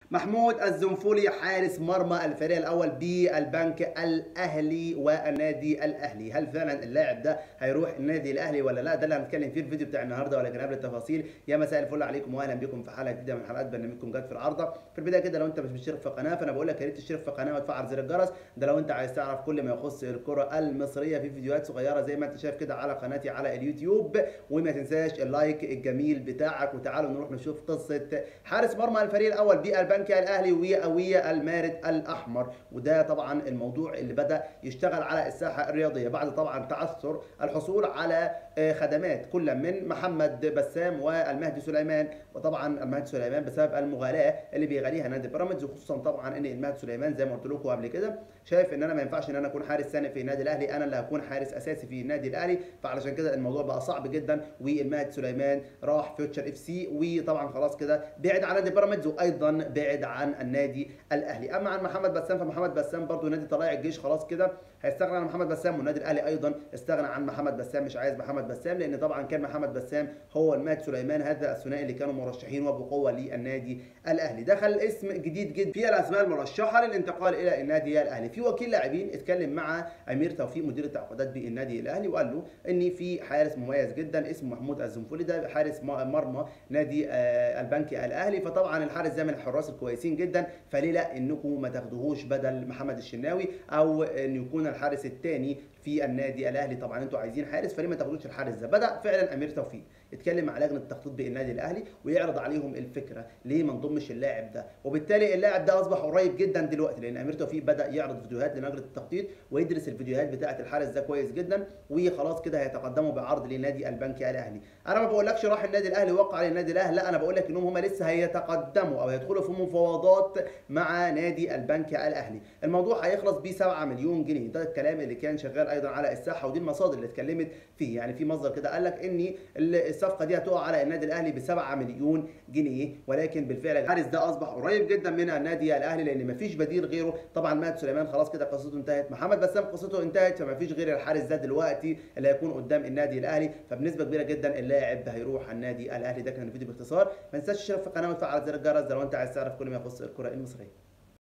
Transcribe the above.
محمود الزنفولي حارس مرمى الفريق الاول بالبنك الاهلي والنادي الاهلي هل فعلا اللاعب ده هيروح النادي الاهلي ولا لا ده اللي هنتكلم فيه الفيديو بتاع النهارده ولكن قبل التفاصيل يا مساء الفل عليكم واهلا بكم في حلقه جديده من حلقات برنامجكم جت في العارضه في البدايه كده لو انت مش مشترك في القناه فانا بقول لك يا ريت تشترك في القناه وتفعل زر الجرس ده لو انت عايز تعرف كل ما يخص الكره المصريه في فيديوهات صغيره زي ما انت شايف كده على قناتي على اليوتيوب وما تنساش اللايك الجميل بتاعك وتعالوا نروح نشوف قصه حارس مرمى الفريق الاول بالبنك الاهلي وقويه المارد الاحمر وده طبعا الموضوع اللي بدا يشتغل على الساحه الرياضيه بعد طبعا تعثر الحصول على خدمات كل من محمد بسام والمهدي سليمان وطبعا المهدي سليمان بسبب المغالاه اللي بيغاليها نادي بيراميدز وخصوصا طبعا ان المهدي سليمان زي ما قلت لكم قبل كده شايف ان انا ما ينفعش ان انا اكون حارس ثاني في النادي الاهلي انا اللي هكون حارس اساسي في النادي الاهلي فعلشان كده الموضوع بقى صعب جدا والمهدي سليمان راح فيوتشر اف سي وطبعا خلاص كده بعد عن نادي بيراميدز وايضا بعد عن النادي الاهلي اما عن محمد بسام فمحمد بسام برضو نادي طلائع الجيش خلاص كده هيستغنى عن محمد بسام والنادي الاهلي ايضا استغنى عن محمد بسام مش عايز محمد بسام لان طبعا كان محمد بسام هو المهدي سليمان هذا الثنائي اللي كانوا مرشحين وبقوه للنادي الاهلي دخل اسم جديد جدا في الاسماء المرشحه للانتقال الى النادي الاهلي في وكيل لاعبين اتكلم مع امير توفيق مدير التعاقدات بالنادي الاهلي وقال له ان في حارس مميز جدا اسمه محمود الزنفولي ده حارس مرمى نادي البنك الاهلي فطبعا الحارس ده من الحراس الكويسين جدا فليه لا انكم ما تاخدوهوش بدل محمد الشناوي او ان يكون الحارس الثاني في النادي الاهلي طبعا انتوا عايزين حارس فليه ما تاخدوش الحارس ده بدا فعلا امير توفيق يتكلم مع لجنه التخطيط بالنادي الاهلي ويعرض عليهم الفكره ليه ما نضمش اللاعب ده وبالتالي اللاعب ده اصبح قريب جدا دلوقتي لان امير توفيق بدا يعرض فيديوهات للجنه التخطيط ويدرس الفيديوهات بتاعه الحارس ده كويس جدا وخلاص كده هيتقدموا بعرض لنادي البنك الاهلي انا ما بقولكش راح النادي الاهلي وقع على النادي الاهلي لا انا بقول لك انهم هم لسه هيتقدموا او هيدخلوا في مفاوضات مع نادي البنك الاهلي الموضوع هيخلص ب 7 مليون جنيه ده الكلام اللي كان شغال ايضا على الساحه ودي المصادر اللي اتكلمت فيه يعني في مصدر كده قال لك ان الصفقه دي هتقع على النادي الاهلي ب 7 مليون جنيه ولكن بالفعل الحارس ده اصبح قريب جدا من النادي الاهلي لان مفيش بديل غيره طبعا مهدي سليمان خلاص كده قصته انتهت محمد بسام قصته انتهت فمفيش غير الحارس ده دلوقتي اللي هيكون قدام النادي الاهلي فبنسبه كبيره جدا اللاعب هيروح النادي الاهلي ده كان الفيديو باختصار ما تنساش تشترك في القناه وتفعل زر الجرس لو انت عايز تعرف كل ما يخص الكره المصريه